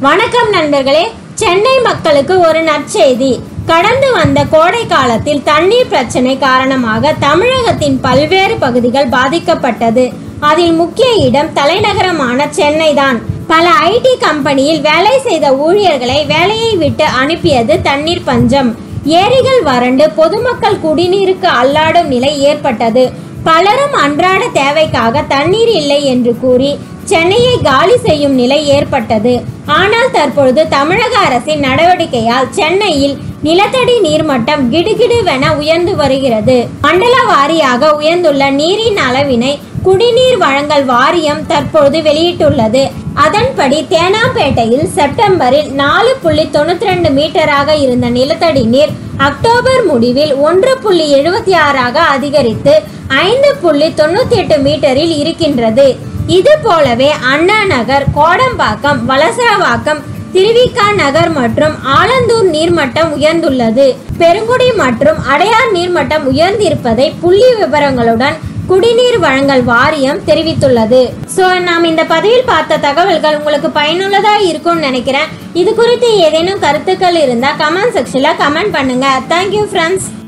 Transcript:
வணக்கம் நண்பர்களே சென்னை மக்களுக்கு ஒரு நற்செய்தி கடந்து வந்த கோடை காலத்தில் தண்ணீர் பிரச்சனை காரணமாக தமிழகத்தின் பல்வேறு பகுதிகள் பாதிக்கப்பட்டது அதில் முக்கிய இடம் தலைநகரமான சென்னை தான் பல ஐடி கம்பெனியில் வேலை செய்த ஊழியர்களை வேலையை விட்டு அனுப்பியது தண்ணீர் பஞ்சம் ஏரிகள் வறண்டு பொதுமக்கள் குடிநீருக்கு அல்லாடும் நிலை ஏற்பட்டது பலரும் அன்றாட தேவைக்காக தண்ணீர் இல்லை என்று கூறி சென்னையை காலி செய்யும் நிலை ஏற்பட்டது ஆனால் தற்பொழுது தமிழக அரசின் நடவடிக்கையால் சென்னையில் நிலத்தடி நீர்மட்டம் கிடுகிடுவென உயர்ந்து வருகிறது மண்டல வாரியாக உயர்ந்துள்ள நீரின் அளவினை குடிநீர் வழங்கல் வாரியம் தற்பொழுது வெளியிட்டுள்ளது அதன்படி தேனாம்பேட்டையில் செப்டம்பரில் நாலு புள்ளி தொண்ணூத்தி ரெண்டு மீட்டராக இருந்த நிலத்தடி நீர் அக்டோபர் முடிவில் ஒன்று புள்ளி எழுபத்தி ஆறாக அதிகரித்து ஐந்து புள்ளி தொண்ணூத்தி எட்டு மீட்டரில் இருக்கின்றது இது போலவே அண்ணா நகர் கோடம்பாக்கம் வலசரவாக்கம் திருவிக்கா நகர் மற்றும் ஆலந்தூர் நீர்மட்டம் உயர்ந்துள்ளது பெருங்குடி மற்றும் அடையார் நீர்மட்டம் உயர்ந்திருப்பதை புள்ளி விவரங்களுடன் குடிநீர் வழங்கல் வாரியம் தெரிவித்துள்ளது ஸோ நாம் இந்த பதிவில் பார்த்த தகவல்கள் உங்களுக்கு பயனுள்ளதா இருக்கும்னு நினைக்கிறேன் இது குறித்து ஏதேனும் கருத்துக்கள் இருந்தால் கமெண்ட் செக்ஷனில் கமெண்ட் பண்ணுங்க தேங்க்யூ ஃப்ரெண்ட்ஸ்